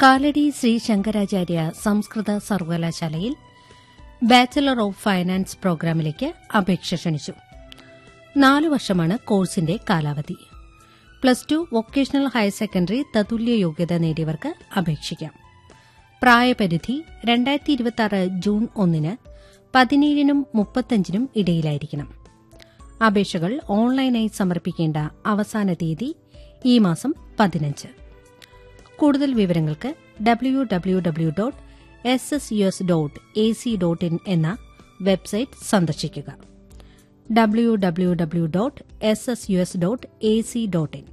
കാലടി ശ്രീ ശങ്കരാചാര്യ സംസ്കൃത സർവകലാശാലയിൽ bachelor of finance പ്രോഗ്രാമിലേക്ക് അപേക്ഷ ക്ഷണിച്ചു നാലു വർഷമാണ് കോഴ്സിന്റെ കാലാവധി plus two vocational higher secondary തതുല്യ യോഗ്യത നേടിയവർക്ക് അപേക്ഷിക്കാം പ്രായപരിധി രണ്ടായിരത്തി ഇരുപത്തി ജൂൺ ഒന്നിന് പതിനേഴിനും മുപ്പത്തഞ്ചിനും ഇടയിലായിരിക്കണം അപേക്ഷകൾ ഓൺലൈനായി സമർപ്പിക്കേണ്ട അവസാന തീയതി ഈ മാസം പതിനഞ്ച് കൂടുതൽ വിവരങ്ങൾക്ക് W W W dot S S U S dot A C dot in എന്ന വെബ്സൈറ്റ് സന്ദർശിക്കുക W W W dot S S U S dot A C dot in